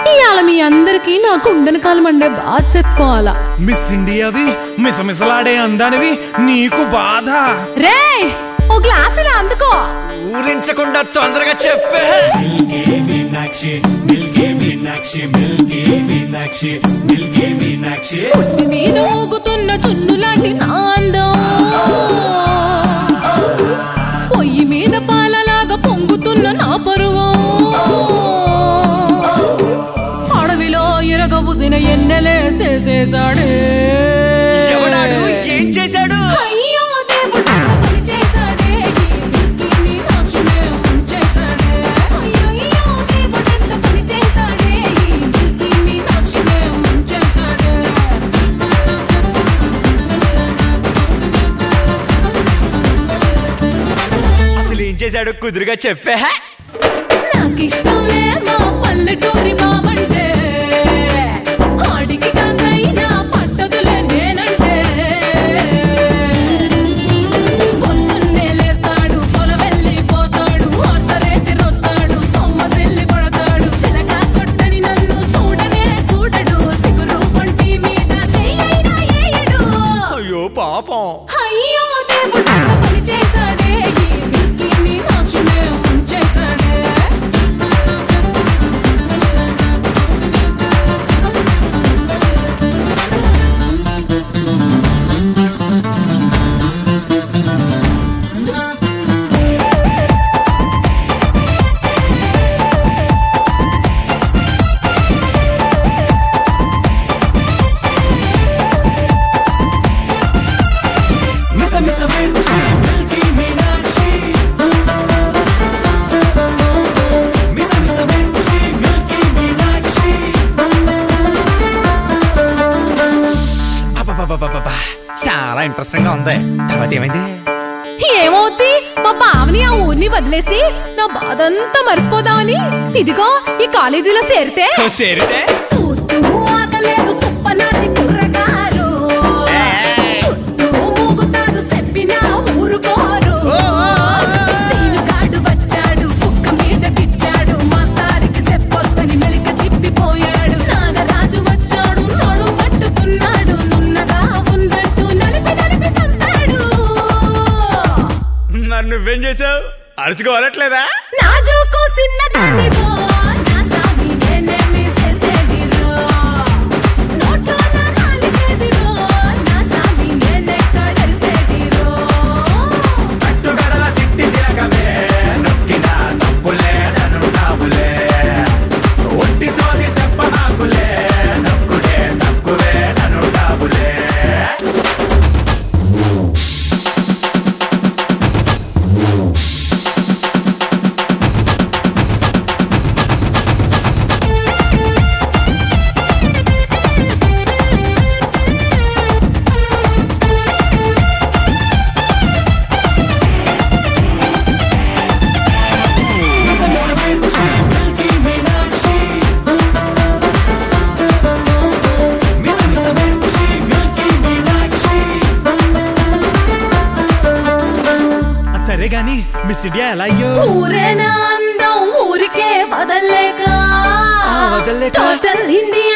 ఇవాళ మీ అందరికీ నా కుండన కాలం అండే బాగా చెప్పుకోవాలా మిస్ ఇండియావి మిసమిసలాడే అందానివి నీకు బాధ రే ఓ గ్లాస్ ఇలా అందుకో ఊరించకుండా తొందరగా చెప్పే పుట్టి మీద ఊగుతున్న చున్ను లాంటి నాందో పొయ్యి మీద పాలలాగా పొంగుతున్న నా పరువు అడవిలో ఎరగబుసిన ఎన్నెలేసేసేసాడే ఎవడాడు ఏం చేశాడు అయ్యో దేవుడు పని చేశాడే ఈ మిల్కీ మీనాక్షినే ఉంచేశాడే అయ్యయ్యో దేవుడు ఎంత పని చేశాడే ఈ మిల్కీ మీనాక్షినే ఉంచేశాడే అసలు ఏం చేశాడు కుదురుగా చెప్పే నాకిష్టంలే మా పల్లెటూరి మావంటే ఆడికి కాసైనా పట్టదులే నేనంటే పొద్దున్నే లేస్తాడు పొల వెళ్ళిపోతాడు అర్ధరేతి రొస్తాడు సొమ్మసిల్లి పడతాడు సిలక కొట్టని నన్ను చూడనే చూడడు సిగురు వంటి మీద చెయ్యైనా ఏయడు అయ్యో పాపం అయ్యో దేవుడు అంత పని చేశాడే ఈ మిల్కీ మీనాక్షినే ఉంచేశాడే Misa misa mirchi, Milky Minachi. Misa misa mirchi, Milky Minachi. అబ్బబ్బబ్బబ్బబ్బా. చాలా ఇంట్రెస్టింగ్ గా ఉంది తర్వాత ఏమైంది ఏమవుద్ది మా బావని ఆ ఊరిని వదిలేసి నా బాధంతా మర్చిపోదామని ఇదిగో ఈ కాలేజీలో చేరితే సేరితే సూత్తు ఆగలేరు సుప్పనాది కుర్రగారు సుట్టు మూగుతారు చెప్పినా ఊరుకోరు సీనుగాడు వచ్చాడు కుక్క మీద గిచ్చాడు మాస్తారికి చెప్పొద్దని మెలిక తిప్పిపోయాడు నాగరాజు వచ్చాడు నడు పట్టుకున్నాడు నున్నగా ఉందంటూ నలిపి నలిపి చంపాడు మరి నువ్వేం చేసావు అరుచుకోవాలట్లేదా నా జోకు చిన్నదానిదో నా సామి నేనేమి చేసేదిరో నోట్లో నా నాలిగేదిరో నా సామి నేనెక్కడరిసేదిరో అట్టుగడల సిట్టి సిలకమే, నొక్కిన తప్పులేదనుంటావులే. ఒట్టి సోది చెప్పనాకులే, నొక్కుడే తక్కువేదనుంటావులే. Misa misa mirchi, Milky Minachi. Misa misa mirchi, Milky Minachi. అది సరే గాని మిస్ ఇండియా ఎలా అయ్యో ఊరేనా అందం ఊరికే వదల్లేక వదల్లేక? Total India